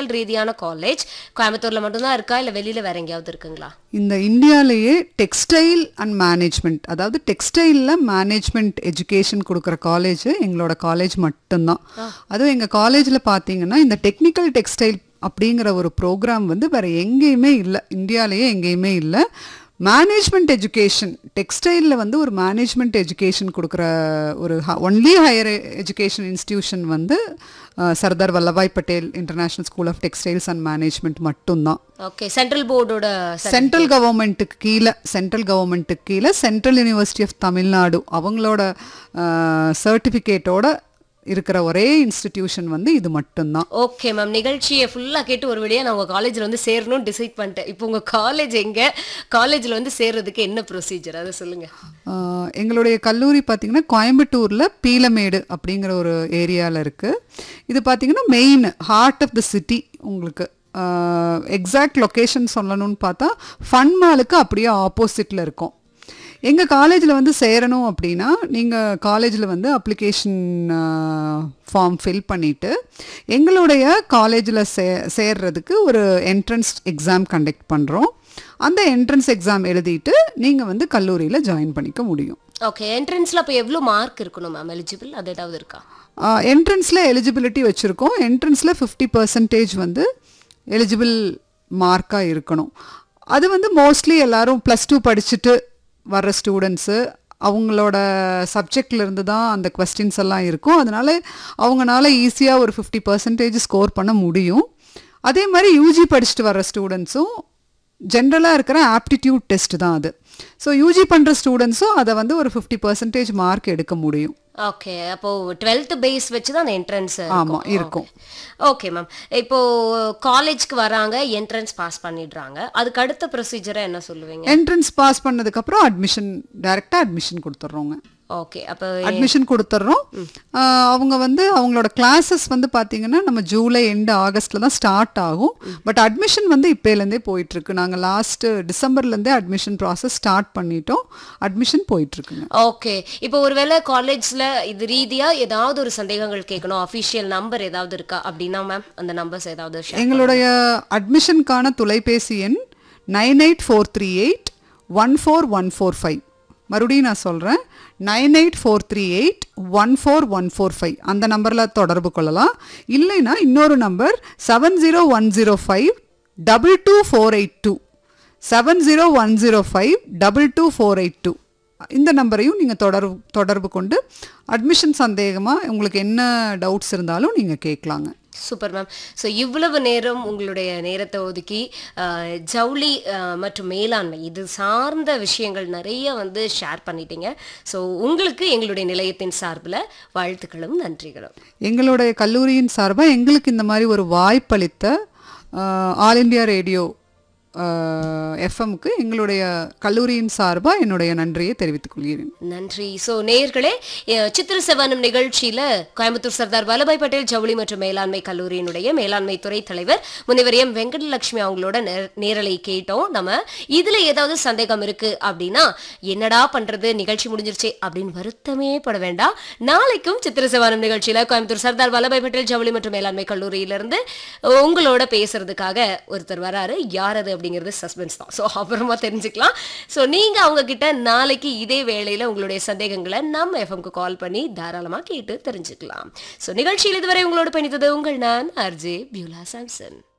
ரீதியான காலேஜ் கோயம்புத்தூர்ல மட்டும்தான் இருக்கா இல்ல வெளியில வேற எங்கேயாவது இருக்குங்களா இந்த இந்தியாலேயே டெக்ஸ்டைல் அண்ட் மேனேஜ்மெண்ட் அதாவது டெக்ஸ்டைலில் மேனேஜ்மெண்ட் எஜுகேஷன் கொடுக்குற காலேஜ் எங்களோட காலேஜ் மட்டும்தான் அதுவும் எங்கள் காலேஜில் பார்த்தீங்கன்னா இந்த டெக்னிக்கல் டெக்ஸ்டைல் அப்படிங்கிற ஒரு ப்ரோக்ராம் வந்து வேறு எங்கேயுமே இல்லை இந்தியாலேயே எங்கேயுமே இல்லை மேனேஜ்மெண்ட் எஜுகேஷன் டெக்ஸ்டைலில் வந்து ஒரு மேனேஜ்மெண்ட் எஜுகேஷன் கொடுக்குற ஒரு ஒன்லி ஹையர் எஜுகேஷன் இன்ஸ்டிடியூஷன் வந்து ah, Sardar Vallabhbhai Patel international school of textiles and management மட்டும்தான் ஓகே சென்ட்ரல் போர்டோட சென்ட்ரல் கவர்மெண்ட்டுக்கு கீழே சென்ட்ரல் கவர்மெண்ட்டுக்கு கீழே சென்ட்ரல் யூனிவர்சிட்டி ஆஃப் தமிழ்நாடு அவங்களோட சர்டிஃபிகேட்டோட இருக்கிற ஒரே இன்ஸ்டிடியூஷன் வந்து இது மட்டும்தான் ஓகே மேம் நிகழ்ச்சியை ஃபுல்லா கேட்டு ஒரு வழியா நான் உங்க காலேஜ்ல வந்து சேரணும்னு டிசைட் பண்ணிட்டேன் இப்போ உங்க காலேஜ் எங்க காலேஜ்ல வந்து சேர்றதுக்கு என்ன ப்ரொசீஜர் அதை சொல்லுங்க ஆஹ், எங்களுடைய கல்லூரி பார்த்திங்கன்னா கோயம்புத்தூரில் பீலமேடு அப்படிங்கிற ஒரு ஏரியாவில் இருக்குது இது பார்த்திங்கன்னா main heart of the city உங்களுக்கு எக்ஸாக்ட் லொக்கேஷன் சொல்லணும்னு பார்த்தா ஃபன் மாலுக்கு அப்படியே ஆப்போசிட்டில் இருக்கும் எங்கள் காலேஜில் வந்து சேரணும் அப்படின்னா நீங்கள் காலேஜில் வந்து அப்ளிகேஷன் ஃபார்ம் ஃபில் பண்ணிவிட்டு எங்களுடைய காலேஜில் சே சேர்றதுக்கு ஒரு என்ட்ரன்ஸ் எக்ஸாம் கண்டக்ட் பண்ணுறோம் அந்த என்ட்ரன்ஸ் எக்ஸாம் எழுதிட்டு நீங்கள் வந்து கல்லூரியில் ஜாயின் பண்ணிக்க முடியும் ஓகே என்ட்ரன்ஸ்ல அப்ப எவ்வளவு மார்க் இருக்கணும் மேம் எலிஜிபிள் அது ஏதாவது இருக்கா என்ட்ரன்ஸில் எலிஜிபிலிட்டி வச்சுருக்கோம் என்ட்ரன்ஸில் ஃபிஃப்டி பர்சன்டேஜ் வந்து எலிஜிபிள் மார்க்காக இருக்கணும் அது வந்து மோஸ்ட்லி எல்லாரும் ப்ளஸ் டூ படிச்சுட்டு வர்ற ஸ்டூடெண்ட்ஸு அவங்களோட சப்ஜெக்ட்ல இருந்து தான் அந்த கொஸ்டின்ஸ் எல்லாம் இருக்கும் அதனால அவங்கனால ஈஸியாக ஒரு ஃபிஃப்டி பர்சன்டேஜ் ஸ்கோர் பண்ண முடியும் அதே மாதிரி யூஜி படிச்சுட்டு வர்ற ஸ்டூடெண்ட்ஸும் ஜென்ரலாக இருக்கிற ஆப்டிடியூட் டெஸ்ட் தான் அது ஸோ யூஜி பண்ணுற ஸ்டூடெண்ட்ஸும் அதை வந்து ஒரு ஃபிஃப்டி பர்சன்டேஜ் மார்க் எடுக்க முடியும் ஓகே அப்போ டுவெல்த் பேஸ் வச்சு தான் அந்த என்ட்ரன்ஸ் ஆமா, இருக்கும். ஓகே மேம் இப்போ காலேஜ்க்கு வராங்க என்ட்ரன்ஸ் பாஸ் பண்ணிடுறாங்க அதுக்கு அடுத்த ப்ரொசீஜரை என்ன சொல்லுவீங்க என்ட்ரன்ஸ் பாஸ் பண்ணதுக்கப்புறம் அட்மிஷன் டைரெக்டாக அட்மிஷன் கொடுத்துட்றோங்க ஓகே அப்போ அட்மிஷன் கொடுத்துட்றோம் ஆஹ் அவங்க வந்து அவங்களோட கிளாஸஸ் வந்து பார்த்தீங்கன்னா நம்ம ஜூலை எண்டு ஆகஸ்ட்ல தான் ஸ்டார்ட் ஆகும் பட் அட்மிஷன் வந்து இப்போலேருந்தே போயிட்டுருக்கு நாங்கள் லாஸ்ட்டு டிசம்பர்லேருந்தே அட்மிஷன் ப்ராசஸ் ஸ்டார்ட் பண்ணிட்டோம் அட்மிஷன் போயிட்டுருக்குங்க ஓகே இப்போ ஒருவேளை காலேஜ்ல இது ரீதியா ஏதாவது ஒரு சந்தேகங்கள் கேட்கணும் அஃபிஷியல் நம்பர் ஏதாவது இருக்கா அப்படின்னா மேம் அந்த நம்பர்ஸ் ஏதாவது share எங்களுடைய அட்மிஷனுக்கான தொலைபேசி எண் nine eight four three eight one four one four five மறுபடியும் நான் சொல்கிறேன் nine eight four three eight one four one four five அந்த நம்பரில் தொடர்பு கொள்ளலாம் இல்லைன்னா இன்னொரு number seven zero one zero five double two four eight two seven zero one zero five double two four eight two இந்த நம்பரையும் நீங்கள் தொடர்பு தொடர்பு கொண்டு அட்மிஷன் சந்தேகமாக உங்களுக்கு என்ன டவுட்ஸ் இருந்தாலும் நீங்கள் கேட்கலாங்க சூப்பர் மேம் ஸோ இவ்வளவு நேரம் உங்களுடைய நேரத்தை ஒதுக்கி அஹ், ஜவுளி அஹ், மற்றும் மேலாண்மை இது சார்ந்த விஷயங்கள் நிறைய வந்து ஷேர் பண்ணிட்டீங்க ஸோ உங்களுக்கு எங்களுடைய நிலையத்தின் சார்பில் வாழ்த்துக்களும் நன்றிகளும் எங்களுடைய கல்லூரியின் சார்பாக எங்களுக்கு இந்த மாதிரி ஒரு வாய்ப்பளித்த ஆஹ், ஆல் இந்தியா ரேடியோ எஃப்எம்க்கு எங்களுடைய கல்லூரியின் சார்பாக என்னுடைய நன்றியை தெரிவித்துக் கொள்கிறேன் நன்றி ஸோ நேயர்களே அஹ், சித்திர செவனம் நிகழ்ச்சியில கோயம்புத்தூர் சர்தார் வல்லபாய் பட்டேல் ஜவுளி மற்றும் மேலாண்மை கல்லூரியினுடைய மேலாண்மை துறை தலைவர் முனைவர் எம் வெங்கடலட்சுமி அவங்களோட நே- நேரலை கேட்டோம் நம்ம இதுல ஏதாவது சந்தேகம் இருக்கு அப்படின்னா என்னடா பண்றது நிகழ்ச்சி முடிஞ்சிருச்சே அப்படின்னு வருத்தமே பட வேண்டாம் நாளைக்கும் சித்திர செவனம் நிகழ்ச்சியில கோயம்புத்தூர் சர்தார் வல்லபாய் பட்டேல் ஜவுளி மற்றும் மேலாண்மை கல்லூரியிலிருந்து உங்களோட பேசுறதுக்காக ஒருத்தர் வராரு யார் அது அப்படிங்கிறது சஸ்பென்ஸ் தான் ஸோ அப்புறமா தெரிஞ்சுக்கலாம் ஸோ நீங்க அவங்க கிட்ட நாளைக்கு இதே வேளையில உங்களுடைய சந்தேகங்களை நம்ம எஃப்எம்க்கு கால் பண்ணி தாராளமா கேட்டு தெரிஞ்சுக்கலாம் ஸோ நிகழ்ச்சியில் இதுவரை உங்களோட பயணித்தது உங்கள் நான் ஆர்ஜே பியூலா சாம்சன்